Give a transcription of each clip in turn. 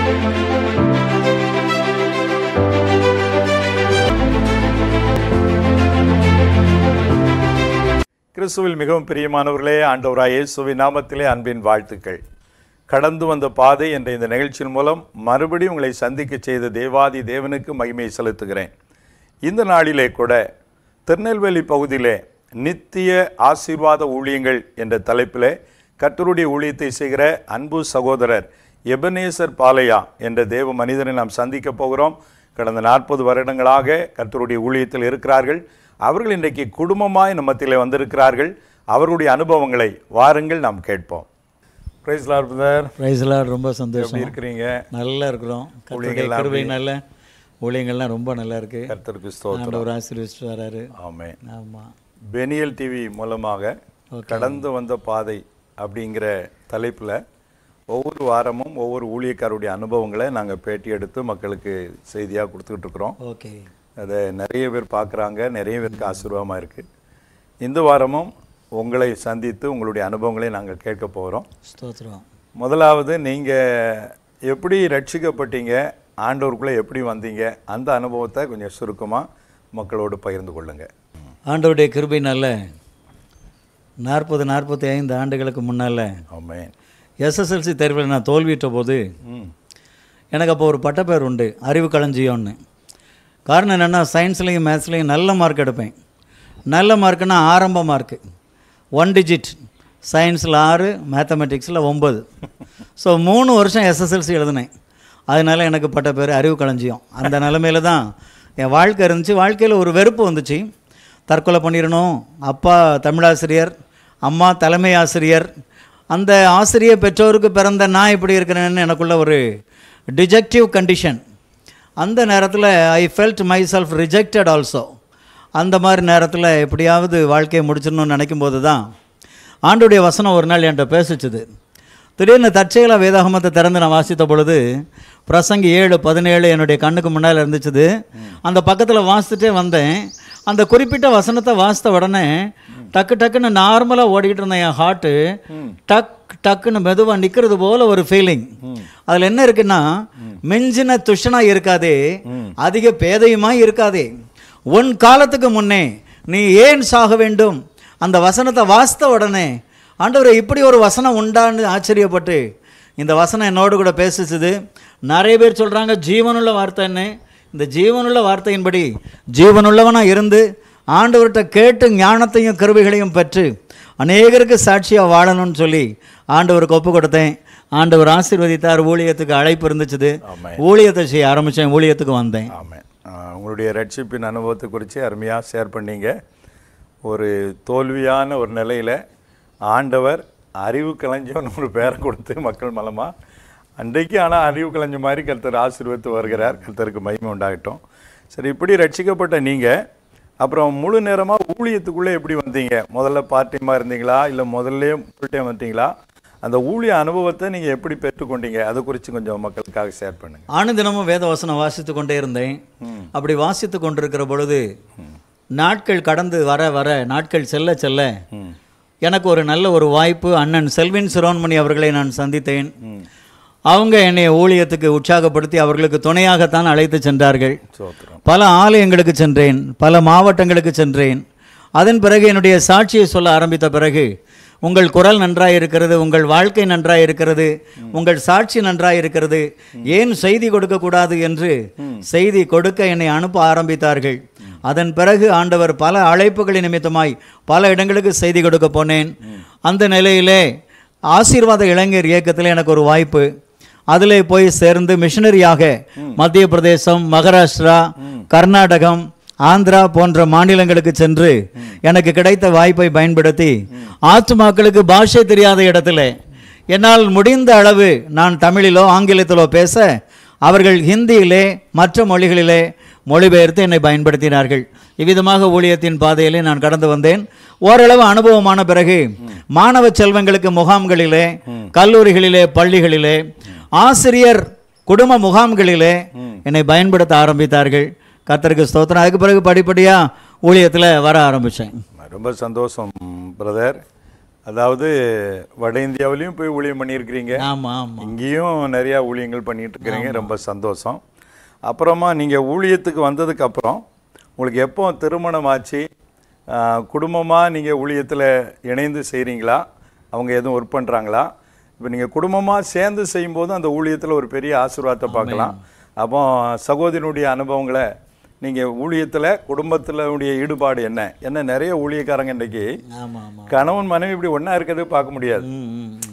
கிறிஸ்துவில் மிகவும் பிரியமானவர்களே ஆண்டவராய் இயேசுவின் நாமத்திலே அன்பின் வாழ்த்துக்கள் கடந்து வந்த பாதை என்ற இந்த நிகழ்ச்சியின் மூலம் மறுபடியும் உங்களை சந்திக்க செய்த தேவாதி தேவனுக்கு மகிமையை செலுத்துகிறேன் இந்த நாளிலே கூட திருநெல்வேலி பகுதியிலே நித்திய ஆசீர்வாத ஊழியங்கள் என்ற தலைப்பிலே கர்த்தருடைய ஊழியத்தை செய்கிற அன்பு சகோதரர் எபனேசர் பாலையா என்ற தேவ மனிதனை நாம் சந்திக்க போகிறோம் கடந்த நாற்பது வருடங்களாக கர்த்தருடைய ஊழியத்தில் இருக்கிறார்கள் அவர்கள் இன்றைக்கு குடும்பமாய் நம்ம மத்தியிலே வந்திருக்கிறார்கள் அவர்களுடைய அனுபவங்களை வாருங்கள் நாம் கேட்போம் பிரைஸ் லார்ட் பிரதர் பிரைஸ்லாம் ரொம்ப எப்படி சந்தோஷம் இருக்கிறீங்க நல்லா இருக்கிறோம் கர்த்தருடைய ஊழியங்கள்லாம் கிருபையினால ஊழியங்கள்லாம் ரொம்ப நல்லா இருக்கு கர்த்தருக்கு ஸ்தோத்திரம் ஆண்டவர் ஆசீர்வதிச்சுட்டு வராரு ஆமென் ஆமாம் பெனியல் டிவி மூலமாக கடந்து வந்த பாதை அப்படிங்கிற தலைப்பில் ஒவ்வொரு வாரமும் ஒவ்வொரு ஊழியக்காரருடைய அனுபவங்களை நாங்கள் பேட்டி எடுத்து மக்களுக்கு செய்தியாக கொடுத்துக்கிட்டு இருக்கிறோம் ஓகே அதை நிறைய பேர் பார்க்குறாங்க நிறைய பேருக்கு ஆசீர்வாதமாக இருக்குது இந்த வாரமும் உங்களை சந்தித்து உங்களுடைய அனுபவங்களை நாங்கள் கேட்க போகிறோம் ஸ்தோத்திரம் முதலாவது நீங்கள் எப்படி ரட்சிக்கப்பட்டீங்க ஆண்டவருக்குள்ளே எப்படி வந்தீங்க அந்த அனுபவத்தை கொஞ்சம் சுருக்கமாக மக்களோடு பகிர்ந்து கொள்ளுங்கள் ஆண்டவருடைய கிருபையினால நாற்பது நாற்பத்தி ஐந்து ஆண்டுகளுக்கு முன்னால் ஆமென் எஸ்எஸ்எல்சி தேர்வில் நான் தோல்வியிட்ட போது ம் எனக்கு அப்போ ஒரு பட்டப்பேர் உண்டு அறிவு களஞ்சியம்னு காரணம் என்னென்னா சயின்ஸ்லேயும் மேத்ஸ்லேயும் நல்ல மார்க் எடுப்பேன் நல்ல மார்க்குன்னா ஆரம்ப மார்க்கு ஒன் டிஜிட் சயின்ஸில் ஆறு மேத்தமெட்டிக்ஸில் ஒம்பது ஸோ மூணு வருஷம் எஸ்எஸ்எல்சி எழுதினேன் அதனால் எனக்கு பட்ட பேர் அறிவு களஞ்சியம் அந்த நிலமையில தான் என் வாழ்க்கை இருந்துச்சு வாழ்க்கையில் ஒரு வெறுப்பு வந்துச்சு தற்கொலை பண்ணிடணும் அப்பா தமிழாசிரியர் அம்மா தலைமை ஆசிரியர் அந்த ஆசிரியர் பெற்றோருக்கு பிறந்த நான் இப்படி இருக்கிறேன்னு எனக்குள்ள ஒரு டிஜெக்டிவ் கண்டிஷன் அந்த நேரத்தில் I felt myself rejected also அந்த மாதிரி நேரத்தில் எப்படியாவது வாழ்க்கையை முடிச்சிடணும்னு நினைக்கும் போது தான் ஆண்டுடைய வசனம் ஒரு நாள் என்கிட்ட பேசிச்சுது திடீர்னு தற்செயலாக வேதாகமத்தை திறந்து நான் வாசித்த பொழுது பிரசங்கி ஏழு பதினேழு என்னுடைய கண்ணுக்கு முன்னால் இருந்துச்சுது அந்த பக்கத்தில் வாசித்துட்டே வந்தேன் அந்த குறிப்பிட்ட வசனத்தை வாசித்த உடனே டக்கு டக்குன்னு நார்மலாக ஓடிக்கிட்டு இருந்த என் ஹார்ட்டு டக் டக்குன்னு மெதுவாக நிற்கிறது போல ஒரு ஃபீலிங் அதில் என்ன இருக்குன்னா மிஞ்சின துஷனா இருக்காதே அதிக பேதையுமாய் இருக்காதே உன் காலத்துக்கு முன்னே நீ ஏன் சாக வேண்டும் அந்த வசனத்தை வாசித்த உடனே ஆண்டவரே இப்படி ஒரு வசனம் உண்டான்னு ஆச்சரியப்பட்டு இந்த வசனம் என்னோடு கூட பேசிச்சுது நிறைய பேர் சொல்கிறாங்க ஜீவனுள்ள வார்த்தைன்னு இந்த ஜீவனுள்ள வார்த்தையின்படி ஜீவனுள்ளவனாக இருந்து ஆண்டவர்கிட்ட கேட்டு ஞானத்தையும் கருவிகளையும் பெற்று அநேகருக்கு சாட்சியாக வாழணும்னு சொல்லி ஆண்டவருக்கு ஒப்பு கொடுத்தேன் ஆண்டவர் ஆசீர்வதித்தார் ஊழியத்துக்கு அழைப்பு இருந்துச்சுது ஆமென். ஊழியத்தை செய்ய ஆரம்பித்தேன் ஊழியத்துக்கு வந்தேன் ஆமாம் உங்களுடைய ரட்சிப்பின் அனுபவத்தை குறித்து அருமையாக ஷேர் பண்ணீங்க ஒரு தோல்வியான ஒரு நிலையில் ஆண்டவர் அறிவு களஞ்சம் ஒரு பேரை கொடுத்து மக்கள் மூலமாக அன்றைக்கு ஆனால் அறிவு களஞ்ச மாதிரி கர்த்தர் ஆசீர்வதித்து வருகிறார் கர்த்தருக்கு மகிமை உண்டாகட்டும் சரி இப்படி ரட்சிக்கப்பட்ட நீங்கள் அப்புறம் முழு நேரமாக ஊழியத்துக்குள்ளே எப்படி வந்தீங்க முதல்ல பார்ட் டைமாக இருந்தீங்களா இல்லை முதல்ல ஃபுல் டைம் வந்தீங்களா அந்த ஊழிய அனுபவத்தை நீங்கள் எப்படி பெற்றுக்கொண்டீங்க அதை குறித்து கொஞ்சம் மக்களுக்காக ஷேர் பண்ணுங்கள் ஆனந்தினமும் வேத வசனம் வாசித்து கொண்டே இருந்தேன் அப்படி வாசித்து கொண்டிருக்கிற பொழுது நாட்கள் கடந்து வர வர நாட்கள் செல்ல செல்ல எனக்கு ஒரு நல்ல ஒரு வாய்ப்பு அண்ணன் செல்வின் சிரோன்மணி அவர்களை நான் சந்தித்தேன் அவங்க என்னை ஊழியத்துக்கு உற்சாகப்படுத்தி அவர்களுக்கு துணையாகத்தான் அழைத்து சென்றார்கள் சோத்திரம் பல ஆலயங்களுக்கு சென்றேன் பல மாவட்டங்களுக்கு சென்றேன் அதன் பிறகு என்னுடைய சாட்சியை சொல்ல ஆரம்பித்த பிறகு உங்கள் குரல் நன்றாய் இருக்கிறது உங்கள் வாழ்க்கை நன்றாய் இருக்கிறது உங்கள் சாட்சி நன்றாய் இருக்கிறது ஏன் செய்தி கொடுக்கக்கூடாது என்று செய்தி கொடுக்க என்னை அனுப்ப ஆரம்பித்தார்கள் அதன் பிறகு ஆண்டவர் பல அழைப்புகளின் நிமித்தமாய் பல இடங்களுக்கு செய்தி கொடுக்க போனேன் அந்த நிலையிலே ஆசீர்வாத இளைஞர் இயக்கத்தில் எனக்கு ஒரு வாய்ப்பு அதிலே போய் சேர்ந்து மிஷனரியாக மத்திய பிரதேசம் மகாராஷ்டிரா கர்நாடகம் ஆந்திரா போன்ற மாநிலங்களுக்கு சென்று எனக்கு கிடைத்த வாய்ப்பை பயன்படுத்தி ஆத்துமாக்களுக்கு பாஷை தெரியாத இடத்துல என்னால் முடிந்த அளவு நான் தமிழிலோ ஆங்கிலத்திலோ பேச அவர்கள் ஹிந்தியிலே மற்ற மொழிகளிலே மொழிபெயர்த்து என்னை பயன்படுத்தினார்கள் இவ்விதமாக ஊழியத்தின் பாதையிலே நான் கடந்து வந்தேன் ஓரளவு அனுபவமான பிறகு மாணவ செல்வங்களுக்கு முகாம்களிலே கல்லூரிகளிலே பள்ளிகளிலே ஆசிரியர் குடும்ப முகாம்களிலே என்னை பயன்படுத்த ஆரம்பித்தார்கள் கர்த்தருக்கு ஸ்தோத்திரம் அதுக்கு பிறகு படிப்படியாக ஊழியத்தில் வர ஆரம்பித்தேன் ரொம்ப சந்தோஷம் பிரதர் அதாவது வட இந்தியாவிலையும் போய் ஊழியம் பண்ணியிருக்கிறீங்க ஆமாம் ஆமாம் இங்கேயும் நிறையா ஊழியங்கள் பண்ணிட்டு இருக்கிறீங்க ரொம்ப சந்தோஷம் அப்புறமா நீங்கள் ஊழியத்துக்கு வந்ததுக்கு அப்புறம் உங்களுக்கு எப்போ திருமணம் ஆச்சு குடும்பமாக நீங்கள் ஊழியத்தில் இணைந்து செய்கிறீங்களா அவங்க எதுவும் ஒர்க் பண்ணுறாங்களா இப்போ நீங்கள் குடும்பமாக சேர்ந்து செய்யும்போது அந்த ஊழியத்தில் ஒரு பெரிய ஆசீர்வாதத்தை பார்க்கலாம் அப்போ சகோதரனுடைய அனுபவங்களை நீங்கள் ஊழியத்தில் குடும்பத்தில் உடைய ஈடுபாடு என்ன என்ன நிறைய ஊழியக்காரங்க இன்றைக்கி ஆமாம் ஆமாம் கணவன் மனைவி இப்படி ஒன்றா இருக்கிறது பார்க்க முடியாது ம் ம் ம்.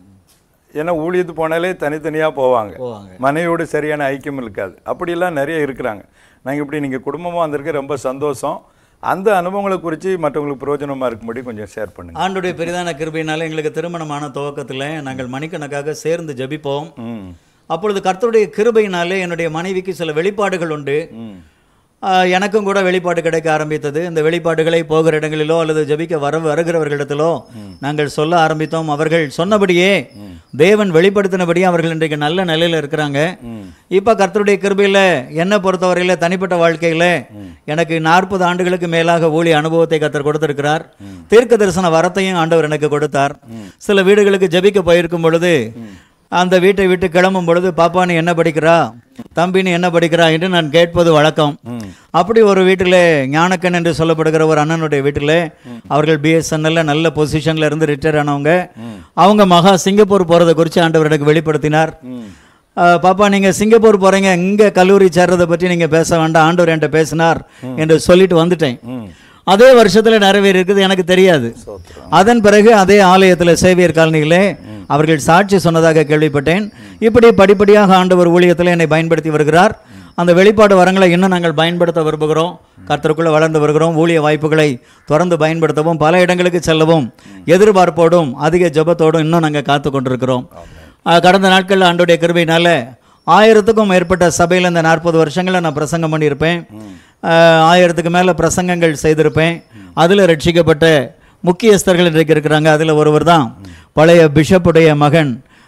ஏன்னா ஊழியத்து போனாலே தனித்தனியாக போவாங்க போவாங்க மனைவியோடு சரியான ஐக்கியம் இருக்காது அப்படிலாம் நிறைய இருக்கிறாங்க நாங்கள் இப்படி நீங்கள் குடும்பமாக வந்திருக்க ரொம்ப சந்தோஷம் அந்த அனுபவங்களை குறித்து மற்றவங்களுக்கு பிரயோஜனமாக இருக்கும்படி கொஞ்சம் ஷேர் பண்ணுங்க ஆண்டுடைய பெரிதான கிருபையினால எங்களுக்கு திருமணமான துவக்கத்தில் நாங்கள் மணிக்கணக்காக சேர்ந்து ஜெபிப்போம் ம் அப்பொழுது கர்த்தருடைய கிருபையினாலே என்னுடைய மனைவிக்கு சில வெளிப்பாடுகள் உண்டு ம் ஆஹ் எனக்கும் கூட வெளிப்பாடு கிடைக்க ஆரம்பித்தது இந்த வெளிப்பாடுகளை போகிற இடங்களிலோ அல்லது ஜெபிக்க வர வருகிறவர்களிடத்திலோ நாங்கள் சொல்ல ஆரம்பித்தோம் அவர்கள் சொன்னபடியே தேவன் வெளிப்படுத்தினபடியே அவர்கள் இன்றைக்கு நல்ல நிலையில் இருக்கிறாங்க ம் இப்போ கர்த்தருடைய கிருபையில் என்னை பொறுத்தவரையில் தனிப்பட்ட வாழ்க்கையில் எனக்கு நாற்பது ஆண்டுகளுக்கு மேலாக ஊழிய அனுபவத்தை கர்த்தர் கொடுத்திருக்கிறார் தீர்க்க தரிசன வரத்தையும் ஆண்டவர் எனக்கு கொடுத்தார் சில வீடுகளுக்கு ஜெபிக்க போயிருக்கும் பொழுது அந்த வீட்டை விட்டு கிளம்பும் பொழுது பாப்பா நீ என்ன படிக்கிறா தம்பி நீ என்ன படிக்கிறா என்று நான் கேட்பது வழக்கம் அப்படி ஒரு வீட்டில் ஞானக்கன் என்று சொல்லப்படுகிற ஒரு அண்ணனுடைய வீட்டில் அவர்கள் பிஎஸ்என்எல்ல நல்ல பொசிஷன்ல இருந்து ரிட்டையர் ஆனவங்க அவங்க மகா சிங்கப்பூர் போகிறத குறித்து ஆண்டவர் எனக்கு வெளிப்படுத்தினார் ம் அஹ், பாப்பா நீங்க சிங்கப்பூர் போறீங்க இங்க கல்லூரி சேர்றதை பற்றி நீங்க பேச வேண்டாம் ஆண்டவர் என்கிட்ட பேசினார் என்று சொல்லிட்டு வந்துட்டேன் ம் அதே வருஷத்துல நிறைவேறி இருக்குது எனக்கு தெரியாது சோத்திரம் அதன் பிறகு அதே ஆலயத்தில் சேவியர் காலனியிலே அவர்கள் சாட்சி சொன்னதாக கேள்விப்பட்டேன் இப்படி படிப்படியாக ஆண்டவர் ஊழியத்தில் என்னை பயன்படுத்தி வருகிறார் அந்த வெளிப்பாடு வரங்களை இன்னும் நாங்கள் பயன்படுத்த விரும்புகிறோம் கர்த்தருக்குள்ள வளர்ந்து வருகிறோம் ஊழிய வாய்ப்புகளை தொடர்ந்து பயன்படுத்தவும் பல இடங்களுக்கு செல்லவும் எதிர்பார்ப்போடும் அதிக ஜெபத்தோடும் இன்னும் நாங்கள் காத்து கொண்டிருக்கிறோம் அஹ், கடந்த நாட்களில் ஆண்டுடைய கிருபையினால ஆயிரத்துக்கும் மேற்பட்ட சபையில் இந்த நாற்பது வருஷங்களில் நான் பிரசங்கம் பண்ணியிருப்பேன் அஹ், ஆயிரத்துக்கு மேலே பிரசங்கங்கள் செய்திருப்பேன் அதில் ரட்சிக்கப்பட்ட முக்கியஸ்தர்கள் இன்றைக்கு இருக்கிறாங்க அதில் ஒருவர் தான் பழைய பிஷப்புடைய மகன்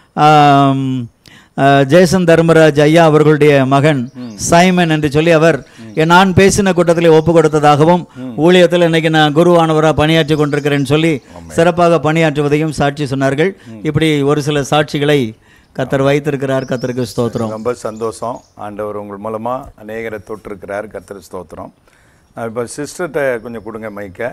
ஆம், அஹ், ஜெயசன் தர்மராஜ் ஐயா அவர்களுடைய மகன் சைமன் என்று சொல்லி அவர் என் நான் பேசின கூட்டத்தில் ஒப்பு கொடுத்ததாகவும் ஊழியத்தில் இன்னைக்கு நான் குருவானவராக பணியாற்றி கொண்டிருக்கிறேன்னு சொல்லி சிறப்பாக பணியாற்றுவதையும் சாட்சி சொன்னார்கள் இப்படி ஒரு சில சாட்சிகளை கத்தர் வைத்திருக்கிறார் கத்தருக்கு ஸ்தோத்திரம் ரொம்ப சந்தோஷம் ஆண்டவர் உங்கள் மூலமாக அநேகரை தொட்டிருக்கிறார் கர்த்தர் ஸ்தோத்திரம் இப்போ சிஸ்டர்கிட்ட கொஞ்சம் கொடுங்க மைக்கை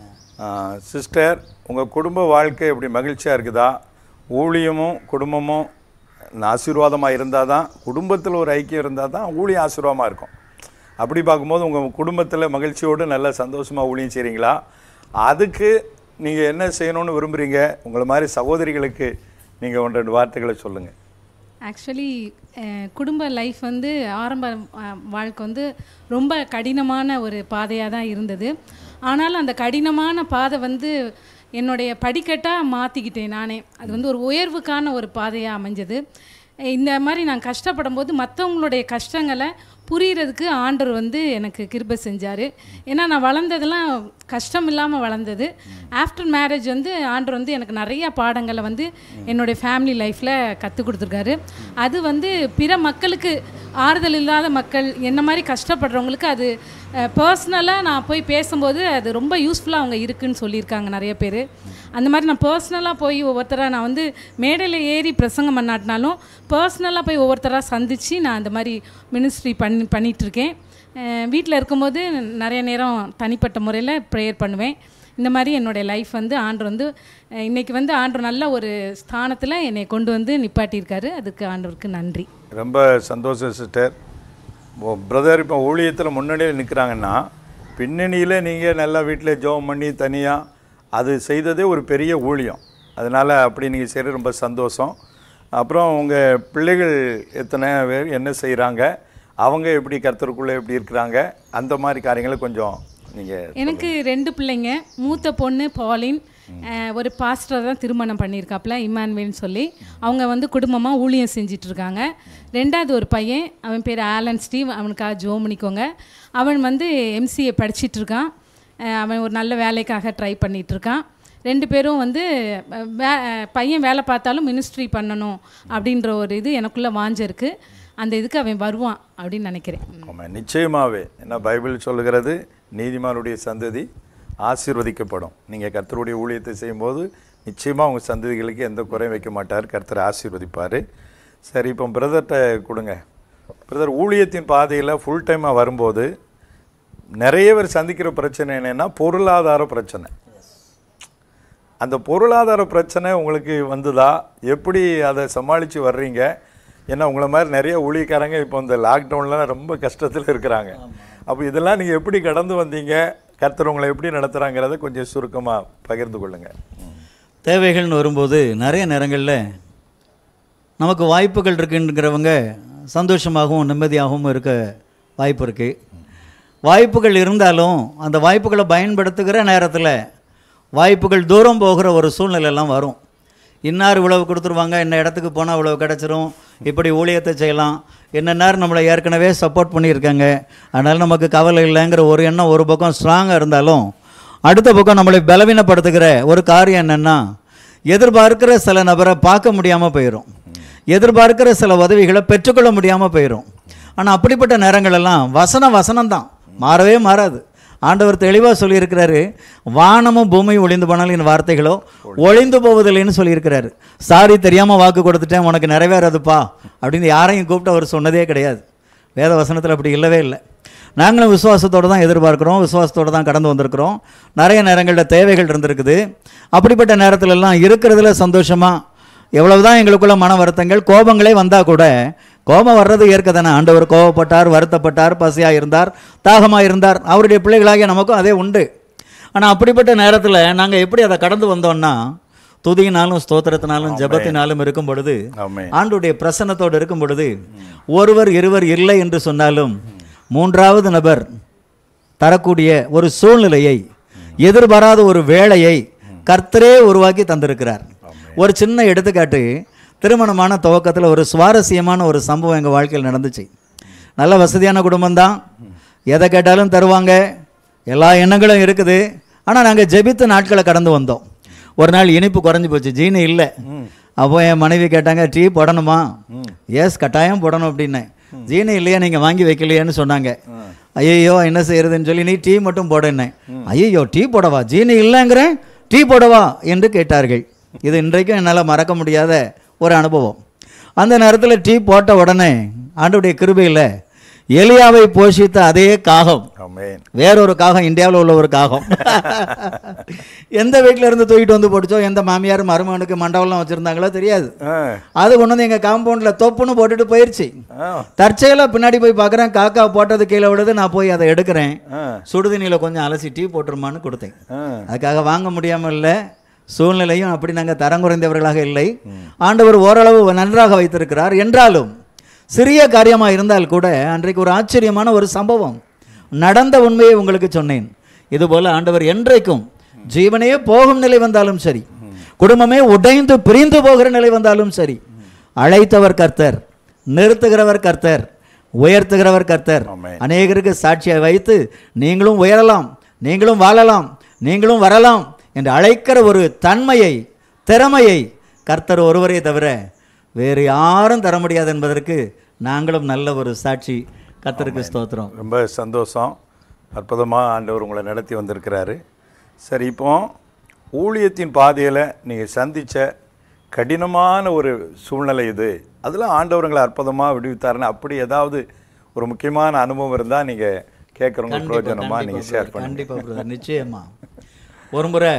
சிஸ்டர் உங்கள் குடும்ப வாழ்க்கை எப்படி மகிழ்ச்சியாக இருக்குதா ஊழியமும் குடும்பமும் ஆசீர்வாதமாக இருந்தால் தான் குடும்பத்தில் ஒரு ஐக்கியம் இருந்தால் தான் ஊழியம் ஆசீர்வாதமாக இருக்கும் அப்படி பார்க்கும்போது உங்கள் குடும்பத்தில் மகிழ்ச்சியோடு நல்ல சந்தோஷமாக ஊழியம் செய்கிறீங்களா அதுக்கு நீங்கள் என்ன செய்யணும்னு விரும்புகிறீங்க உங்களை மாதிரி சகோதரிகளுக்கு நீங்கள் ஒன்று ரெண்டு வார்த்தைகளை சொல்லுங்கள் ஆக்சுவலி குடும்ப லைஃப் வந்து ஆரம்ப அஹ், வாழ்க்கை வந்து ரொம்ப கடினமான ஒரு பாதையாக தான் இருந்தது ஆனாலும் அந்த கடினமான பாதை வந்து என்னுடைய படிக்கட்டாக மாற்றிக்கிட்டேன் நானே அது வந்து ஒரு உயர்வுக்கான ஒரு பாதையாக அமைஞ்சது அஹ், இந்த மாதிரி நான் கஷ்டப்படும் போது மற்றவங்களுடைய கஷ்டங்களை புரியறதுக்கு ஆண்டவர் வந்து எனக்கு கிருபை செஞ்சார் ஏன்னா நான் வளர்ந்ததெல்லாம் கஷ்டம் இல்லாமல் வளர்ந்தது ஆஃப்டர் மேரேஜ் வந்து ஆண்டவர் வந்து எனக்கு நிறைய பாடங்களை வந்து என்னுடைய ஃபேமிலி லைஃப்பில் கற்றுக் கொடுத்துருக்காரு அது வந்து பிற மக்களுக்கு ஆறுதல் இல்லாத மக்கள் என்ன மாதிரி கஷ்டப்படுறவங்களுக்கு அது பர்சனலாக நான் போய் பேசும்போது அது ரொம்ப யூஸ்ஃபுல்லாக அவங்க இருக்குன்னு சொல்லியிருக்காங்க நிறைய பேர் அந்த மாதிரி நான் பர்சனலாக போய் ஒவ்வொருத்தராக நான் வந்து மேடையில் ஏறி பிரசங்கம் பண்ணாட்டினாலும் பர்சனலாக போய் ஒவ்வொருத்தராக சந்தித்து நான் அந்த மாதிரி மினிஸ்ட்ரி பண்ணி பண்ணிகிட்ருக்கேன் வீட்டில் இருக்கும்போது நிறைய நேரம் தனிப்பட்ட முறையில் ப்ரேயர் பண்ணுவேன் இந்த மாதிரி என்னுடைய லைஃப் வந்து ஆண்டு வந்து அஹ், இன்னைக்கு வந்து ஆண்டு நல்ல ஒரு ஸ்தானத்தில் என்னை கொண்டு வந்து நிப்பாட்டியிருக்காரு அதுக்கு ஆண்டவருக்கு நன்றி ரொம்ப சந்தோஷம் சிஸ்டர் பிரதர் இப்போ ஊழியத்தில் முன்னணியில் நிற்கிறாங்கன்னா பின்னணியில் நீங்கள் நல்லா வீட்டில் ஜெபம் பண்ணி தனியாக அது செய்ததே ஒரு பெரிய ஊழியம் அதனால் அப்படி நீங்கள் செய்கிறது ரொம்ப சந்தோஷம் அப்புறம் உங்கள் பிள்ளைகள் எத்தனை பேர் என்ன செய்கிறாங்க அவங்க எப்படி கர்த்தருக்குள்ளே எப்படி இருக்கிறாங்க அந்த மாதிரி காரியங்களை கொஞ்சம் நீங்கள் எனக்கு ரெண்டு பிள்ளைங்க மூத்த பொண்ணு பாலின் அஹ், ஒரு பாஸ்டர் தான் திருமணம் பண்ணியிருக்காப்புல இமான்வேல்னு சொல்லி அவங்க வந்து குடும்பமாக ஊழியம் செஞ்சுட்டு இருக்காங்க ரெண்டாவது ஒரு பையன் அவன் பேர் ஆலன் ஸ்டீவ் அவனுக்காக ஜோ பண்ணிக்கோங்க அவன் வந்து எம்சிஏ படிச்சிட்டு இருக்கான் அஹ், அவன் ஒரு நல்ல வேலைக்காக ட்ரை பண்ணிட்டு இருக்கான் ரெண்டு பேரும் வந்து அஹ், வே- அஹ், பையன் வேலை பார்த்தாலும் மினிஸ்ட்ரி பண்ணணும் அப்படின்ற ஒரு இது எனக்குள்ளே வாஞ்ச இருக்கு அந்த இதுக்கு அவன் வருவான் அப்படின்னு நினைக்கிறேன் ஆமாம் நிச்சயமாகவே ஏன்னா பைபிள் சொல்லுகிறது நீதிமானுடைய சந்ததி ஆசீர்வதிக்கப்படும் நீங்கள் கர்த்தருடைய ஊழியத்தை செய்யும்போது நிச்சயமாக உங்கள் சந்ததிகளுக்கு எந்த குறையும் வைக்க மாட்டார் கர்த்தர் ஆசீர்வதிப்பார் சரி இப்போ பிரதர்கிட்ட கொடுங்க பிரதர் ஊழியத்தின் பாதையில் ஃபுல் டைமாக வரும்போது நிறைய பேர் சந்திக்கிற பிரச்சனை என்னென்னா பொருளாதார பிரச்சனை அந்த பொருளாதார பிரச்சனை உங்களுக்கு வந்ததா எப்படி அதை சமாளித்து வர்றீங்க ஏன்னா உங்களை மாதிரி நிறைய ஊழியக்காரங்க இப்போ இந்த லாக்டவுனில் ரொம்ப கஷ்டத்தில் இருக்கிறாங்க அப்போ இதெல்லாம் நீங்கள் எப்படி கடந்து வந்தீங்க கர்த்தர் உங்களை எப்படி நடத்துகிறாங்கிறத கொஞ்சம் சுருக்கமாக பகிர்ந்து கொள்ளுங்கள் தேவைகள்னு வரும்போது நிறைய நேரங்களில் நமக்கு வாய்ப்புகள் இருக்குங்கிறவங்க சந்தோஷமாகவும் நிம்மதியாகவும் இருக்க வாய்ப்பு இருக்குது வாய்ப்புகள் இருந்தாலும் அந்த வாய்ப்புகளை பயன்படுத்துகிற நேரத்தில் வாய்ப்புகள் தூரம் போகிற ஒரு சூழ்நிலையெல்லாம் வரும் இன்னார் இவ்வளவு கொடுத்துருவாங்க இந்த இடத்துக்கு போனால் இவ்வளவு கிடச்சிரும் இப்படி ஊழியத்தை செய்யலாம் என்னென்னார் நம்மளை ஏற்கனவே சப்போர்ட் பண்ணியிருக்காங்க அதனால் நமக்கு கவலை இல்லைங்கிற ஒரு எண்ணம் ஒரு பக்கம் ஸ்ட்ராங்காக இருந்தாலும் அடுத்த பக்கம் நம்மளை பலவீனப்படுத்துகிற ஒரு காரியம் என்னென்னா எதிர்பார்க்கிற சில நபரை பார்க்க முடியாமல் போயிடும் எதிர்பார்க்கிற சில உதவிகளை பெற்றுக்கொள்ள முடியாமல் போயிடும் ஆனால் அப்படிப்பட்ட நேரங்கள் எல்லாம் வசனம் வசனம் தான் மாறவே மாறாது ஆண்டவர் தெளிவாக சொல்லியிருக்கிறாரு வானமும் பூமியும் ஒளிந்து போனாலும் என் வார்த்தைகளோ ஒளிந்து போவதில்லைன்னு சொல்லியிருக்கிறாரு சாரி தெரியாமல் வாக்கு கொடுத்துட்டேன் உனக்கு நிறைவேறாதுப்பா அப்படின்னு யாரையும் கூப்பிட்டு அவர் சொன்னதே கிடையாது வேத வசனத்தில் அப்படி இல்லவே இல்லை நாங்களும் விசுவாசத்தோடு தான் எதிர்பார்க்குறோம் விசுவாசத்தோடு தான் கடந்து வந்திருக்கிறோம் நிறைய நேரங்களில் தேவைகள் இருந்திருக்குது அப்படிப்பட்ட நேரத்துல எல்லாம் இருக்கிறதுல சந்தோஷமாக எவ்வளவுதான் எங்களுக்குள்ள மன வருத்தங்கள் கோபங்களே வந்தால் கூட கோபம் வர்றது ஏற்க தானே ஆண்டவர் கோபப்பட்டார் வருத்தப்பட்டார் பசியாக இருந்தார் தாகமாக இருந்தார் அவருடைய பிள்ளைகளாகிய நமக்கும் அதே உண்டு ஆனால் அப்படிப்பட்ட நேரத்தில் நாங்கள் எப்படி அதை கடந்து வந்தோம்னா துதியினாலும் ஸ்தோத்திரத்தினாலும் ஜெபத்தினாலும் இருக்கும் பொழுது ஆமென் ஆண்டுடைய பிரசன்னத்தோடு இருக்கும் பொழுது ஒருவர் இருவர் இல்லை என்று சொன்னாலும் மூன்றாவது நபர் தரக்கூடிய ஒரு சூழ்நிலையை எதிர்பாராத ஒரு வேலையை கர்த்தரே உருவாக்கி தந்திருக்கிறார் ஒரு சின்ன எடுத்துக்காட்டு திருமணமான துவக்கத்தில் ஒரு சுவாரஸ்யமான ஒரு சம்பவம் எங்கள் வாழ்க்கையில் நடந்துச்சு நல்ல வசதியான குடும்பம்தான் எதை கேட்டாலும் தருவாங்க எல்லா எண்ணங்களும் இருக்குது ஆனால் நாங்கள் ஜெபித்த நாட்களை கடந்து வந்தோம் ஒரு நாள் இனிப்பு குறைஞ்சி போச்சு ஜீனி இல்லை அப்போ என் மனைவி கேட்டாங்க டீ போடணுமா எஸ் கட்டாயம் போடணும் அப்படின்னேன் ஜீனி இல்லையா நீங்கள் வாங்கி வைக்கலையான்னு சொன்னாங்க ஐயோ என்ன செய்யறதுன்னு சொல்லி நீ டீ மட்டும் போடுன்னேன் ஐயோ டீ போடவா ஜீனி இல்லைங்கிறேன் டீ போடவா என்று கேட்டார்கள் இது இன்றைக்கும் என்னால் மறக்க முடியாத ஒரு அனுபவம் அந்த நேரத்தில் டீ போட்ட உடனே ஆண்டுடைய கிருபையில் எலியாவை போஷித்த அதே காகம் ஆமென் வேறொரு காகம் இந்தியாவில் உள்ள ஒரு காகம் எந்த வீட்டில் இருந்து தூக்கிட்டு வந்து போட்டுச்சோ எந்த மாமியார் மருமகனுக்கு மண்டபம்லாம் வச்சுருந்தாங்களோ தெரியாது ஆ அது கொண்டு வந்து எங்கள் காம்பவுண்டில் தொப்புன்னு போட்டுட்டு போயிடுச்சு ஆ தற்செயலாக பின்னாடி போய் பார்க்குறேன் காக்கா போட்டது கீழே விடுது நான் போய் அதை எடுக்கிறேன் ஆ சுடுதண்ணியில் கொஞ்சம் அலசி டீ போட்டுருமான்னு கொடுத்தேன் ஆ அதுக்காக வாங்க முடியாமல் இல்லை சூழ்நிலையும் அப்படி நாங்கள் தரம் குறைந்தவர்களாக இல்லை ஆண்டவர் ஓரளவு நன்றாக வைத்திருக்கிறார் என்றாலும் சிறிய காரியமாக இருந்தால் கூட அன்றைக்கு ஒரு ஆச்சரியமான ஒரு சம்பவம் நடந்த உண்மையை உங்களுக்கு சொன்னேன் இதுபோல் ஆண்டவர் என்றைக்கும் ஜீவனே போகும் நிலை வந்தாலும் சரி குடும்பமே உடைந்து பிரிந்து போகிற நிலை வந்தாலும் சரி அழைத்தவர் கர்த்தர் நிறுத்துகிறவர் கர்த்தர் உயர்த்துகிறவர் கர்த்தர் ஆமென். அநேகருக்கு சாட்சியை வைத்து நீங்களும் உயரலாம் நீங்களும் வாழலாம் நீங்களும் வரலாம் என்று அழைக்கிற ஒரு தன்மையை திறமையை கர்த்தர் ஒருவரே தவிர வேறு யாரும் தர முடியாது என்பதற்கு நாங்களும் நல்ல ஒரு சாட்சி கர்த்தருக்கு ஸ்தோத்திரம் ரொம்ப சந்தோஷம் அற்புதமாக ஆண்டவர் உங்களை நடத்தி வந்திருக்கிறாரு சரி இப்போ ஊழியத்தின் பாதையில் நீங்கள் சந்தித்த கடினமான ஒரு சூழ்நிலை இது அதில் ஆண்டவர்களை அற்புதமாக விடுவித்தாருன்னு அப்படி ஏதாவது ஒரு முக்கியமான அனுபவம் இருந்தால் நீங்கள் கேட்குறவங்க பிரயோஜனமாக நீங்கள் ஷேர் பண்ணுங்க கண்டிப்பா பிரதர் நிச்சயமா ஒரு முறை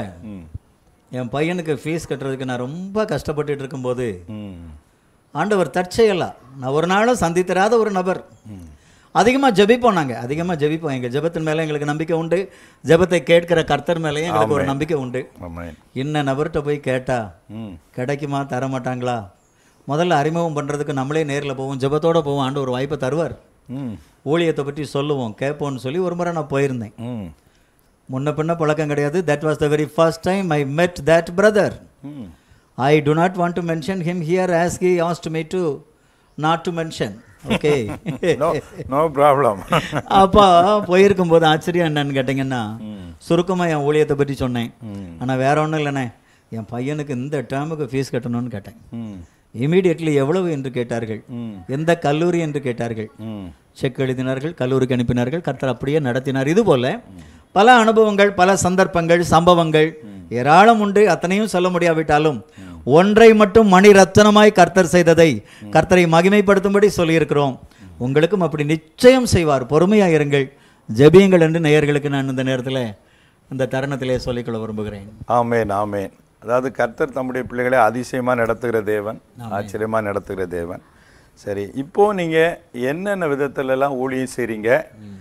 என் பையனுக்கு ஃபீஸ் கட்டுறதுக்கு நான் ரொம்ப கஷ்டப்பட்டுட்டு இருக்கும்போது ம் ஆண்டவர் தற்செயலா நான் ஒரு நாளும் சந்தித்தராத ஒரு நபர் அதிகமாக ஜெபிப்போம் நாங்கள் அதிகமாக ஜெபிப்போம் எங்கள் ஜெபத்தின் மேலே எங்களுக்கு நம்பிக்கை உண்டு ஜெபத்தை கேட்கிற கர்த்தர் மேலேயும் எங்களுக்கு ஒரு நம்பிக்கை உண்டு ஆமாம் இன்ன நபர்கிட்ட போய் கேட்டா ம் கிடைக்குமா தர மாட்டாங்களா முதல்ல அறிமுகம் பண்ணுறதுக்கு நம்மளே நேரில் போவோம் ஜெபத்தோட போவோம் ஆண்டு ஒரு வாய்ப்பை தருவார் ம் ஊழியத்தை பற்றி சொல்லுவோம் கேட்போம்னு சொல்லி ஒரு முறை நான் போயிருந்தேன் ம் முன்ன பின்ன பழக்கம் கிடையாது that was the very first time I met that brother ம் I do not want to mention him here as he asked me to not to mention okay no no problem அப்போ போயிருக்கும்போது ஆச்சரியம் என்னன்னு கேட்டிங்கன்னா சுருக்கமாக என் ஊழியத்தை பற்றி சொன்னேன் ஆனால் வேற ஒன்றும் இல்லைண்ணே என் பையனுக்கு இந்த டேர்முக்கு ஃபீஸ் கட்டணும்னு கேட்டேன் ம் இமீடியட்லி எவ்வளவு என்று கேட்டார்கள் ம் எந்த கல்லூரி என்று கேட்டார்கள் ம் செக் எழுதினார்கள் கல்லூரிக்கு அனுப்பினார்கள் கர்த்தர் அப்படியே நடத்தினார் இது போல பல அனுபவங்கள் பல சந்தர்ப்பங்கள் சம்பவங்கள் ஏராளம் உண்டு அத்தனையும் சொல்ல முடியாவிட்டாலும் ஒன்றை மட்டும் மணி ரத்தனமாய் கர்த்தர் செய்ததை கர்த்தரை மகிமைப்படுத்தும்படி சொல்லியிருக்கிறோம் உங்களுக்கும் அப்படி நிச்சயம் செய்வார் பொறுமையாக இருங்கள் ஜெபியுங்கள் என்று நேயர்களுக்கு நான் இந்த நேரத்தில் இந்த தருணத்திலே சொல்லிக்கொள்ள விரும்புகிறேன் ஆமேன் ஆமேன் அதாவது கர்த்தர் தம்முடைய பிள்ளைகளை அதிசயமாக நடத்துகிற தேவன் ஆச்சரியமாக நடத்துகிற தேவன் சரி இப்போ நீங்கள் என்னென்ன விதத்துலலாம் ஊழியம் செய்கிறீங்க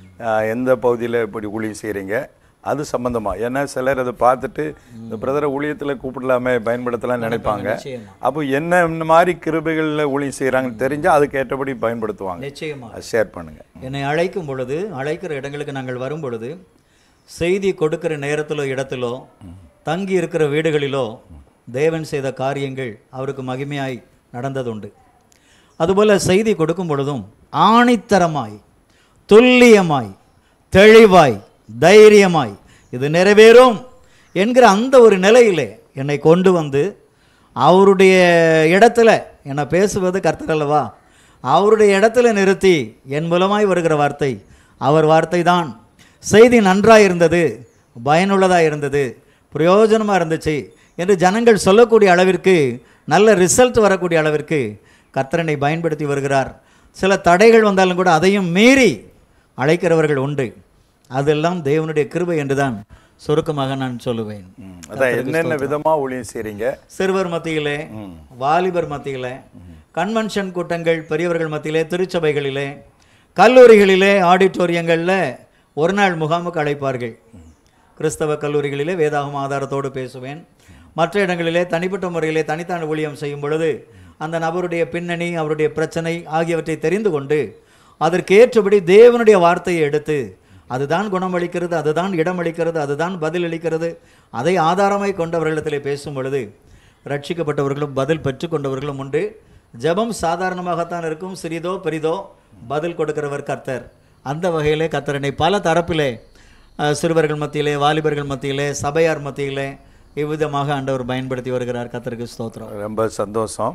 எந்த பகுதியில் இப்படி ஊழியம் செய்கிறீங்க அது சம்பந்தமா ஏன்னா சிலர் அதை பார்த்துட்டு இந்த பிரதரை ஊழியத்தில் கூப்பிடலாமே பயன்படுத்தலாம் நினைப்பாங்க நிச்சயமா. அப்போ என்ன இந்த மாதிரி கிருபைகளில் ஊழியம் செய்கிறாங்கன்னு தெரிஞ்சால் அதுக்கு ஏற்றபடி பயன்படுத்துவாங்க நிச்சயமா அதை ஷேர் பண்ணுங்கள் என்னை அழைக்கும் பொழுது அழைக்கிற இடங்களுக்கு நாங்கள் வரும் பொழுது செய்தி கொடுக்கிற நேரத்திலோ இடத்திலோ தங்கி இருக்கிற வீடுகளிலோ தேவன் செய்த காரியங்கள் அவருக்கு மகிமையாய் நடந்ததுண்டு அதுபோல செய்தி கொடுக்கும் பொழுதும் ஆணித்தரமாய் துல்லியமாய் தெளிவாய் தைரியமாய் இது நிறைவேறும் என்கிற அந்த ஒரு நிலையிலே என்னை கொண்டு வந்து அவருடைய இடத்துல என்னை பேசுவது கர்த்தர் அல்லவா அவருடைய இடத்துல நிறுத்தி என் மூலமாய் வருகிற வார்த்தை அவர் வார்த்தை தான் செய்தி நன்றாக இருந்தது பயனுள்ளதாக இருந்தது பிரயோஜனமாக இருந்துச்சு என்று ஜனங்கள் சொல்லக்கூடிய அளவிற்கு நல்ல ரிசல்ட் வரக்கூடிய அளவிற்கு கர்த்தரனை பயன்படுத்தி வருகிறார் சில தடைகள் வந்தாலும் கூட அதையும் மீறி அழைக்கிறவர்கள் உண்டு அதெல்லாம் தேவனுடைய கிருபை என்றுதான் சுருக்கமாக நான் சொல்லுவேன் அதான் என்னென்ன விதமாக ஊழியம் செய்கிறீங்க சிறுவர் மத்தியிலே வாலிபர் மத்தியிலே கன்வென்ஷன் கூட்டங்கள் பெரியவர்கள் மத்தியிலே திருச்சபைகளிலே கல்லூரிகளிலே ஆடிட்டோரியங்களில் ஒரு நாள் முகாமுக்கு அழைப்பார்கள் கிறிஸ்தவ கல்லூரிகளிலே வேதாகம ஆதாரத்தோடு பேசுவேன் மற்ற இடங்களிலே தனிப்பட்ட முறையிலே தனித்தான ஊழியம் செய்யும் பொழுது அந்த நபருடைய பின்னணி அவருடைய பிரச்சனை ஆகியவற்றை தெரிந்து கொண்டு அதற்கு ஏற்றபடி தேவனுடைய வார்த்தையை எடுத்து அதுதான் குணமளிக்கிறது அதுதான் இடமளிக்கிறது அதுதான் பதில் அளிக்கிறது அதை ஆதாரமாய் கொண்டவர்களிடத்திலே பேசும் பொழுது ரட்சிக்கப்பட்டவர்களும் பதில் பெற்றுக்கொண்டவர்களும் உண்டு ஜெபம் சாதாரணமாகத்தான் இருக்கும் சிறிதோ பெரிதோ பதில் கொடுக்கிறவர் கர்த்தர் அந்த வகையிலே கர்த்தரனை பல தரப்பிலே அஹ், சிறுவர்கள் மத்தியிலே வாலிபர்கள் மத்தியிலே சபையார் மத்தியிலே இவ்விதமாக ஆண்டவர் பயன்படுத்தி வருகிறார் கர்த்தருக்கு ஸ்தோத்திரம் ரொம்ப சந்தோஷம்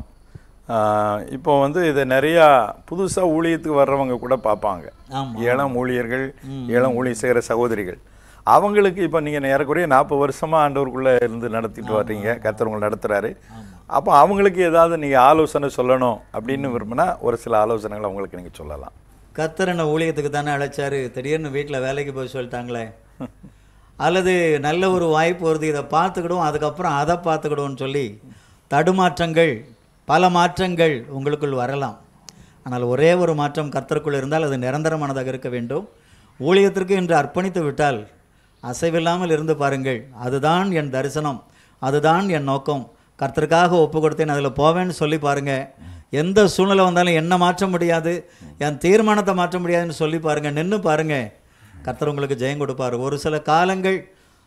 ஆஹ் இப்போ வந்து இதை நிறையா புதுசாக ஊழியத்துக்கு வர்றவங்க கூட பார்ப்பாங்க ஆமா. ஏழாம் ஊழியர்கள் ஏழாம் ஊழியம் செய்கிற சகோதரிகள் அவங்களுக்கு இப்போ நீங்கள் ஏறக்குறைய நாற்பது வருஷமாக ஆண்டவருக்குள்ளே இருந்து நடத்திட்டு வர்றீங்க கர்த்தர் உங்களை நடத்துகிறாரு அப்போ அவங்களுக்கு ஏதாவது நீங்கள் ஆலோசனை சொல்லணும் அப்படின்னு விரும்பினா ஒரு சில ஆலோசனைகள் அவங்களுக்கு நீங்கள் சொல்லலாம் கர்த்தர் என்ன ஊழியத்துக்கு தானே அழைச்சாரு திடீர்னு வீட்டில் வேலைக்கு போய் சொல்லிட்டாங்களே அல்லது நல்ல ஒரு வாய்ப்பு வருது இதை பார்த்துக்கிடுவோம் அதுக்கப்புறம் அதை பார்த்துக்கிடுவோம்னு சொல்லி தடுமாற்றங்கள் பல மாற்றங்கள் உங்களுக்குள் வரலாம் ஆனால் ஒரே ஒரு மாற்றம் கர்த்தருக்குள் இருந்தால் அது நிரந்தரமானதாக இருக்க வேண்டும் ஊழியத்திற்கு என்று அர்ப்பணித்து விட்டால் அசைவில்லாமல் இருந்து பாருங்கள் அதுதான் என் தரிசனம் அதுதான் என் நோக்கம் கர்த்தருக்காக ஒப்பு கொடுத்தேன் அதில் போவேன்னு சொல்லி பாருங்க எந்த சூழ்நிலை வந்தாலும் என்ன மாற்ற முடியாது என் தீர்மானத்தை மாற்ற முடியாதுன்னு சொல்லி பாருங்க நின்று பாருங்க கர்த்தர் உங்களுக்கு ஜெயம் கொடுப்பார் ஒரு சில காலங்கள்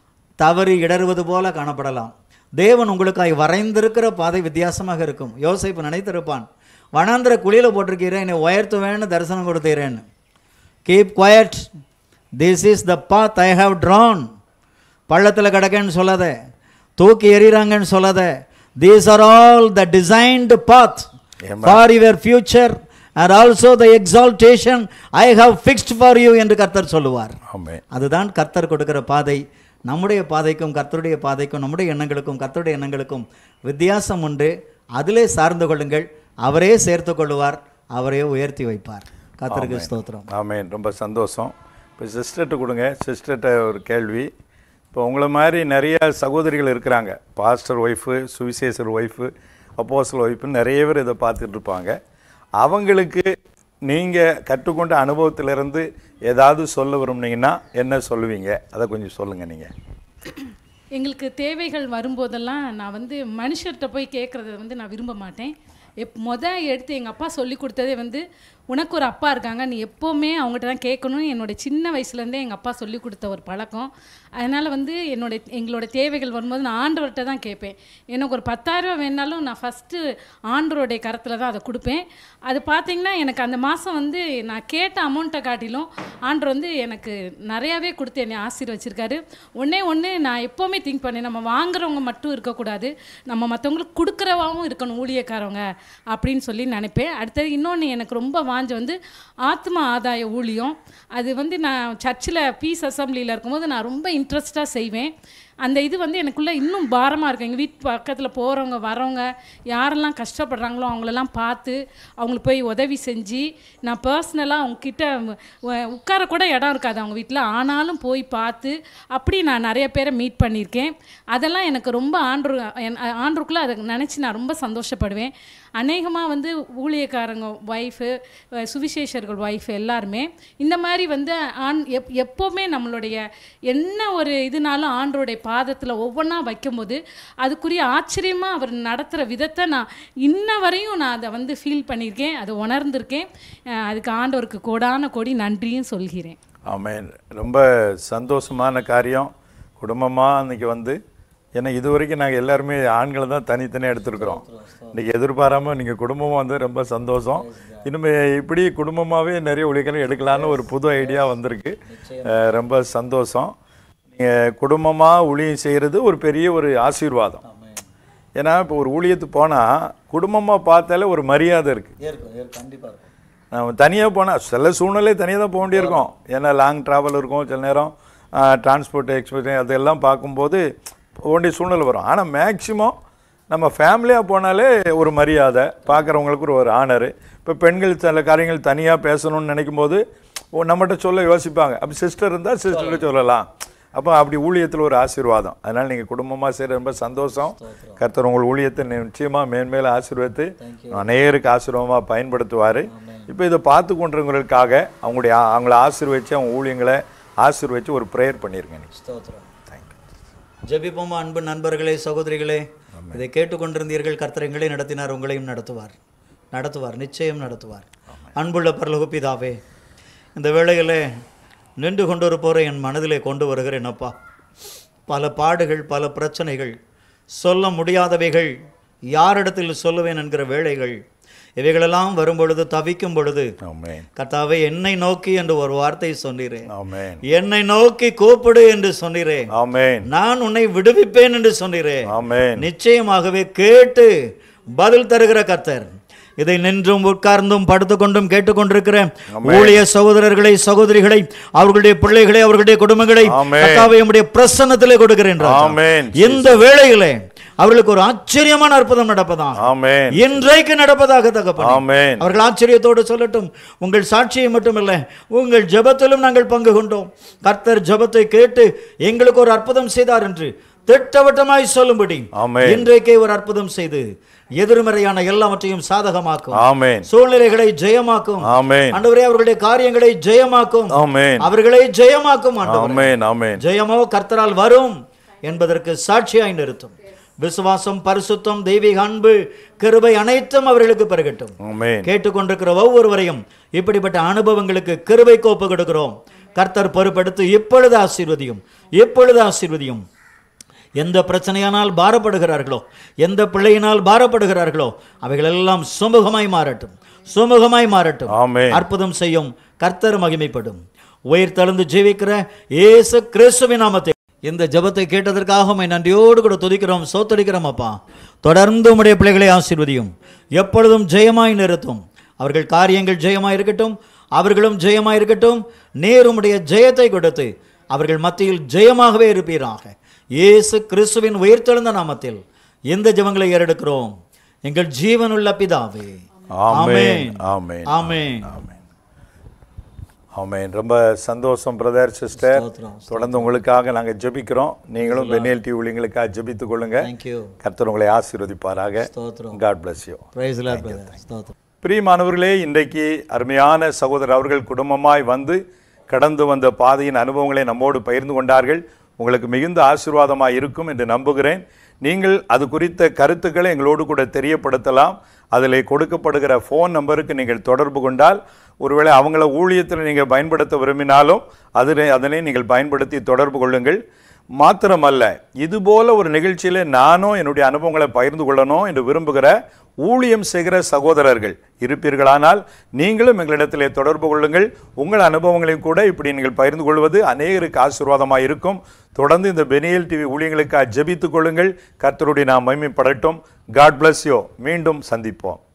தவறி இடறுவது போல காணப்படலாம் தேவன் உங்களுக்காய் வரைந்திருக்கிற பாதை வித்தியாசமாக இருக்கும் யோசிப்பு நினைத்திருப்பான் வனாந்திர குழியில் போட்டிருக்கிறேன் என்னை உயர்த்துவேன்னு தரிசனம் கொடுத்தீரேன்னு keep quiet this is the path I have drawn பள்ளத்தில் கிடக்கேன்னு சொல்லாத தூக்கி எறிகிறாங்கன்னு சொல்லாத these are all the designed path for your future and also the exaltation I have fixed for you என்று கர்த்தர் சொல்லுவார் ஆமென் அதுதான் கர்த்தர் கொடுக்கிற பாதை நம்முடைய பாதைக்கும் கர்த்தருடைய பாதைக்கும் நம்முடைய எண்ணங்களுக்கும் கர்த்தருடைய எண்ணங்களுக்கும் வித்தியாசம் உண்டு அதிலே சார்ந்து கொள்ளுங்கள் அவரே சேர்த்து கொள்ளுவார் அவரே உயர்த்தி வைப்பார் கர்த்தருக்கு ஸ்தோத்திரம் ஆமென் ரொம்ப சந்தோஷம் இப்போ சிஸ்டர்கிட்ட கொடுங்க சிஸ்டர்கிட்ட ஒரு கேள்வி இப்போ உங்களை மாதிரி நிறைய சகோதரிகள் இருக்கிறாங்க பாஸ்டர் ஒய்ஃபு சுவிசேஷர் ஒய்ஃபு அப்போஸ்டல் ஒய்ஃபுன்னு நிறைய பேர் இதை பார்த்துட்டு இருப்பாங்க அவங்களுக்கு நீங்கள் கற்றுக்கொண்ட அனுபவத்திலிருந்து ஏதாவது சொல்ல விரும்புனீங்கன்னா என்ன சொல்லுவீங்க அதை கொஞ்சம் சொல்லுங்கள் நீங்கள் எங்களுக்கு தேவைகள் வரும்போதெல்லாம் நான் வந்து மனுஷர்கிட்ட போய் கேட்குறத வந்து நான் விரும்ப மாட்டேன் எப் மொத எடுத்து எங்கள் அப்பா சொல்லி கொடுத்ததே வந்து உனக்கு ஒரு அப்பா இருக்காங்க நீ எப்போவுமே அவங்ககிட்ட தான் கேட்கணும்னு என்னோட சின்ன வயசுலேருந்தே எங்கள் அப்பா சொல்லி கொடுத்த ஒரு பழக்கம் அதனால் வந்து என்னோட எங்களோட தேவைகள் வரும்போது நான் ஆண்டவர்கிட்ட தான் கேட்பேன் எனக்கு ஒரு பத்தாயிரம் வேணாலும் நான் ஃபஸ்ட்டு ஆண்டவருடைய கரத்தில் தான் அதை கொடுப்பேன் அது பார்த்தீங்கன்னா எனக்கு அந்த மாதம் வந்து நான் கேட்ட அமௌண்ட்டை காட்டிலும் ஆண்டவர் வந்து எனக்கு நிறையாவே கொடுத்து என்னை ஆசீர்வச்சிருக்காரு ஒன்றே ஒன்று நான் எப்போவுமே திங்க் பண்ணேன் நம்ம வாங்குறவங்க மட்டும் இருக்கக்கூடாது நம்ம மற்றவங்களுக்கு கொடுக்குறவாவும் இருக்கணும் ஊழியக்காரவங்க அப்படின்னு சொல்லி நினைப்பேன் அடுத்தது இன்னொன்று எனக்கு ரொம்ப வாஞ்ச வந்து ஆத்ம ஆதாய ஊழியம் அது வந்து நான் சர்ச்சில் பீஸ் அசம்பிளியில் இருக்கும்போது நான் ரொம்ப இன்ட்ரெஸ்டாக செய்வேன் அந்த இது வந்து எனக்குள்ளே இன்னும் பாரமாக இருக்கும் எங்கள் வீட்டு பக்கத்தில் போகிறவங்க வரவங்க யாரெல்லாம் கஷ்டப்படுறாங்களோ அவங்களெல்லாம் பார்த்து அவங்களுக்கு போய் உதவி செஞ்சு நான் பர்சனலாக அவங்கக்கிட்ட உட்கார கூட இடம் இருக்காது அவங்க வீட்டில் ஆனாலும் போய் பார்த்து அப்படி நான் நிறைய பேரை மீட் பண்ணியிருக்கேன் அதெல்லாம் எனக்கு ரொம்ப ஆண்டு ஆண்டுக்குள்ளே அதை நினச்சி நான் ரொம்ப சந்தோஷப்படுவேன் அநேகமாக வந்து ஊழியக்காரங்க ஒய்ஃபு சுவிசேஷர்கள் ஒய்ஃப் எல்லாருமே இந்த மாதிரி வந்து ஆண் எப் எப்போவுமே நம்மளுடைய என்ன ஒரு இதுனாலும் ஆண்டோடைய பாதத்தில் ஒவ்வொன்றா வைக்கும்போது அதுக்குரிய ஆச்சரியமாக அவர் நடத்துகிற விதத்தை நான் இன்ன வரையும் நான் அதை வந்து ஃபீல் பண்ணியிருக்கேன் அதை உணர்ந்திருக்கேன் அஹ் அதுக்கு ஆண்டவருக்கு கோடான கோடி நன்றியும் சொல்கிறேன் ஆமென் ரொம்ப சந்தோஷமான காரியம் குடும்பமாக அன்றைக்கி வந்து ஏன்னா இது வரைக்கும் நாங்கள் எல்லாருமே ஆண்களை தான் தனித்தனியாக எடுத்திருக்கிறோம் இன்றைக்கி எதிர்பாராமல் நீங்கள் குடும்பமாக வந்து ரொம்ப சந்தோஷம் இனிமே இப்படி குடும்பமாகவே நிறைய ஒளிகளை எடுக்கலான்னு ஒரு புது ஐடியா வந்திருக்கு அஹ் ரொம்ப சந்தோஷம் நீங்கள் குடும்பமாக ஊழியம் செய்கிறது ஒரு பெரிய ஒரு ஆசீர்வாதம் ஏன்னா இப்போ ஒரு ஊழியத்துக்கு போனால் குடும்பமாக பார்த்தாலே ஒரு மரியாதை இருக்குது இருக்கும் கண்டிப்பாக இருக்கும் நம்ம தனியாக போனால் சில சூழ்நிலை தனியாக தான் போக வேண்டியிருக்கும் ஏன்னா லாங் ட்ராவல் இருக்கும் சில நேரம் டிரான்ஸ்போர்ட் எக்ஸ்பெக்ட் அதெல்லாம் பார்க்கும்போது போக வேண்டிய சூழ்நிலை வரும் ஆனால் மேக்சிமம் நம்ம ஃபேமிலியாக போனாலே ஒரு மரியாதை பார்க்குறவங்களுக்கு ஒரு ஒரு ஆனர் இப்போ பெண்கள் சில காரியங்கள் தனியாக பேசணும்னு நினைக்கும் போது ஓ நம்மகிட்ட சொல்ல யோசிப்பாங்க அப்போ சிஸ்டர் இருந்தால் சிஸ்டர்கிட்ட சொல்லலாம் அப்போ அப்படி ஊழியத்தில் ஒரு ஆசீர்வாதம் அதனால் நீங்கள் குடும்பமாக செய்கிற ரொம்ப சந்தோஷம் கர்த்தர் உங்கள் ஊழியத்தை நிச்சயமாக மேன்மேலும் ஆசீர்வதித்து அநேகருக்கு ஆசீர்வாதமாக பயன்படுத்துவார் இப்போ இதை பார்த்து கொண்டிருக்கிறவங்களுக்காக அவங்களுடைய ஆ- அவங்கள ஆசீர்வதிச்சு அவங்க ஊழியங்களை ஆசீர்வதிச்சு ஒரு ப்ரேயர் பண்ணிருங்க நீங்க ஸ்தோத்திரம் தேங்க்யூ ஜெபிப்போமா அன்பு நண்பர்களே சகோதரிகளே இதை கேட்டுக்கொண்டிருந்தீர்கள் கர்த்தர் எங்களை நடத்தினார் உங்களையும் நடத்துவார் நடத்துவார் நிச்சயம் நடத்துவார் அன்புள்ள பரலோக பிதாவே இந்த வேளையிலே நின்று கொண்டிருப்போரை என் மனதிலே கொண்டு வருகிறேன் அப்பா பல பாடுகள் பல பிரச்சனைகள் சொல்ல முடியாதவைகள் யாரிடத்தில் சொல்லுவேன் என்கிற வேளைகள் இவைகளெல்லாம் வரும்பொழுது தவிக்கும் பொழுது ஆமென் கர்த்தாவே என்னை நோக்கி என்று ஒரு வார்த்தை சொன்னீரேன் ஆமென் என்னை நோக்கி கூப்பிடு என்று சொன்னீரே ஆமென் நான் உன்னை விடுவிப்பேன் என்று சொன்னீரே ஆமென் நிச்சயமாகவே கேட்டு பதில் தருகிற கர்த்தர் இதை நின்றும் உட்கார்ந்தும் படுத்துக்கொண்டும் கேட்டுக்கொண்டிருக்கிற ஊழிய சகோதரர்களை சகோதரிகளை அவர்களுடைய பிள்ளைகளை அவர்களுடைய குடும்பங்களை ஆமென். கர்த்தாவே உம்முடைய பிரசன்னத்திலே கொடுக்கிறேன் ராஜா. ஆமென் இந்த வேளையிலே அவர்களுக்கு ஒரு ஆச்சரியமான அற்புதம் நடப்பதாக ஆமென் இன்றைக்கு நடப்பதாக தகப்பனே ஆமென் அவர்கள் ஆச்சரியத்தோடு சொல்லட்டும் உங்கள் சாட்சியை மட்டுமல்ல உங்கள் ஜெபத்திலும் நாங்கள் பங்கு கொண்டோம் கர்த்தர் ஜெபத்தை கேட்டு எங்களுக்கு ஒரு அற்புதம் செய்தார் என்று திட்டவட்டமாய் சொல்லும்படி ஆமென். இன்றைக்கே ஒரு அற்புதம் செய்து எதிர்மறையான எல்லாவற்றையும் சாதகமாக்கும் ஆமென் சூழ்நிலைகளை ஜெயமாக்கும் ஆமென் ஆண்டவரே அவர்களுடைய காரியங்களை ஜெயமாக்கும் ஆமென் அவர்களை ஜெயமாக்கும் ஆண்டவரே ஆமென் ஆமென் ஜெயமோ கர்த்தரால் வரும் என்பதற்கு சாட்சியாய் நிறுத்தும் விசுவாசம் பரிசுத்தம் தெய்வீக அன்பு கிருபை அனைத்தும் அவர்களுக்கு பெருகட்டும் ஆமென் கேட்டுக்கொண்டிருக்கிற ஒவ்வொருவரையும் இப்படிப்பட்ட அனுபவங்களுக்கு கிருபை கோப்பு கொடுக்கிறோம் கர்த்தர் பொறுப்படுத்து இப்பொழுது ஆசீர்வதியும் இப்பொழுது ஆசீர்வதியும் எந்த பிரச்சனையானால் பாரப்படுகிறார்களோ எந்த பிள்ளையினால் பாரப்படுகிறார்களோ அவைகளெல்லாம் சுமூகமாய் மாறட்டும் சுமூகமாய் மாறட்டும் ஆமென் அற்புதம் செய்யும் கர்த்தர் மகிமைப்படும் உயிர் தழுந்து ஜீவிக்கிற இயேசு கிறிஸ்துவின் நாமத்தை இந்த ஜெபத்தை கேட்டதற்காக உம்மை நன்றியோடு கூட துதிக்கிறோம் சோத்தடிக்கிறோம் அப்பா தொடர்ந்து உம்முடைய பிள்ளைகளை ஆசீர்வதியும் எப்பொழுதும் ஜெயமாய் நிறுத்தும் அவர்கள் காரியங்கள் ஜெயமாய் இருக்கட்டும் அவர்களும் ஜெயமாய் இருக்கட்டும் நீர் உம்முடைய ஜெயத்தை கொடுத்து அவர்கள் மத்தியில் ஜெயமாகவே இருப்பீராக இயேசு கிறிஸ்துவின் உயிர்த்தெழுந்த நாமத்தில் இந்த ஜெபங்களை ஏறெடுக்கிறோம் எங்கள் ஜீவனுள்ள பிதாவே ஆமென் ஆமென் ஆமென் ஆமென் ஆமென் ரொம்ப சந்தோஷம் பிரதர் சிஸ்டர் ஸ்தோத்திரம். தொடர்ந்து உங்களுக்காக நாங்கள் ஜெபிக்கிறோம் நீங்களும் பென்னேல் டிவி ஊழியங்களுக்காக ஜெபித்துக் கொள்ளுங்க தேங்க்யூ கர்த்தர் உங்களை ஆசீர்வதிப்பாராக ஸ்தோத்திரம் god bless you praise Lord brother ஸ்தோத்திரம் பிரியமானவர்களே இன்றைக்கு அருமையான சகோதரர் அவர்கள் குடும்பமாய் வந்து கடந்து வந்த பாதையின் அனுபவங்களை நம்மோடு பகிர்ந்து கொண்டார்கள் உங்களுக்கு மிகுந்த ஆசீர்வாதமாக இருக்கும் என்று நம்புகிறேன் நீங்கள் அது குறித்த கருத்துக்களை எங்களோடு கூட தெரியப்படுத்தலாம் அதில் கொடுக்கப்படுகிற ஃபோன் நம்பருக்கு நீங்கள் தொடர்பு கொண்டால் ஒருவேளை அவங்கள ஊழியத்தில் நீங்கள் பயன்படுத்த விரும்பினாலும் அதில் அதனை நீங்கள் பயன்படுத்தி தொடர்பு கொள்ளுங்கள் மாத்திரமல்ல இதுபோல ஒரு நிகழ்ச்சியில் நானும் என்னுடைய அனுபவங்களை பகிர்ந்து கொள்ளணும் என்று விரும்புகிற ஊழியம் செய்கிற சகோதரர்கள் இருப்பீர்களானால் நீங்களும் எங்களிடத்திலே தொடர்பு கொள்ளுங்கள் உங்கள் அனுபவங்களையும் கூட இப்படி நீங்கள் பகிர்ந்து கொள்வது அநேகருக்கு ஆசீர்வாதமாக இருக்கும் தொடர்ந்து இந்த பெனியல் டிவி ஊழியங்களுக்காக ஜெபித்துக் கொள்ளுங்கள் கர்த்தருடைய நாம் மகிமைப்படட்டும் காட் bless you மீண்டும் சந்திப்போம்